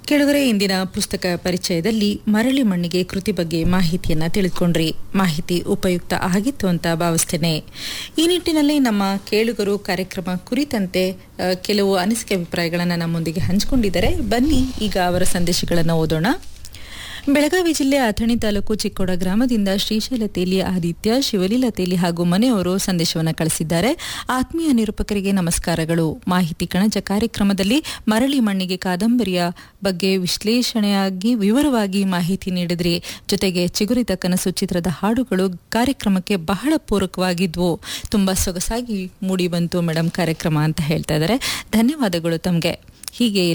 ಕೆಳಗರೆ ಇಂದಿನ ಪುಸ್ತಕ ಪರಿಚಯದಲ್ಲಿ ಮರಳಿ ಮಣ್ಣಿಗೆ ಕೃತಿ ಬಗ್ಗೆ ಮಾಹಿತಿಯನ್ನ ತಿಳಿದುಕೊಂಡ್ರಿ ಮಾಹಿತಿ ಉಪಯುಕ್ತ ಆಗಿತ್ತು ಅಂತ ಭಾವಿಸ್ತೇನೆ ಈ ನಿಟ್ಟಿನಲ್ಲಿ ನಮ್ಮ ಕೇಳುಗರು ಕಾರ್ಯಕ್ರಮ ಕುರಿತಂತೆ ಆ, ಕೆಲವು ಅನಿಸಿಕೆ ಅಭಿಪ್ರಾಯಗಳನ್ನು ನಮ್ಮೊಂದಿಗೆ ಹಂಚಿಕೊಂಡಿದ್ದಾರೆ ಬನ್ನಿ ಈಗ ಅವರ ಸಂದೇಶಗಳನ್ನು ಓದೋಣ ಬೆಳಗಾವಿ ಜಿಲ್ಲೆ ಅಥಣಿ ತಾಲೂಕು ಚಿಕ್ಕೋಡ ಗ್ರಾಮದಿಂದ ಶ್ರೀಶೈಲತೇಲಿ ಆದಿತ್ಯ ಶಿವಲೀಲತೇಲಿ ಹಾಗೂ ಮನೆಯವರು ಸಂದೇಶವನ್ನು ಕಳಿಸಿದ್ದಾರೆ ಆತ್ಮೀಯ ನಿರೂಪಕರಿಗೆ ನಮಸ್ಕಾರಗಳು ಮಾಹಿತಿ ಕಣಜ ಕಾರ್ಯಕ್ರಮದಲ್ಲಿ ಮರಳಿ ಮಣ್ಣಿಗೆ ಕಾದಂಬರಿಯ ಬಗ್ಗೆ ವಿಶ್ಲೇಷಣೆಯಾಗಿ ವಿವರವಾಗಿ ಮಾಹಿತಿ ನೀಡಿದ್ರಿ ಜೊತೆಗೆ ಚಿಗುರಿದ ಕನಸು ಚಿತ್ರದ ಹಾಡುಗಳು ಕಾರ್ಯಕ್ರಮಕ್ಕೆ ಬಹಳ ಪೂರಕವಾಗಿದ್ವು ತುಂಬಾ ಸೊಗಸಾಗಿ ಮೂಡಿ ಬಂತು ಮೇಡಮ್ ಕಾರ್ಯಕ್ರಮ ಅಂತ ಹೇಳ್ತಾ ಇದ್ದಾರೆ ಧನ್ಯವಾದಗಳು ತಮಗೆ ಹೀಗೆ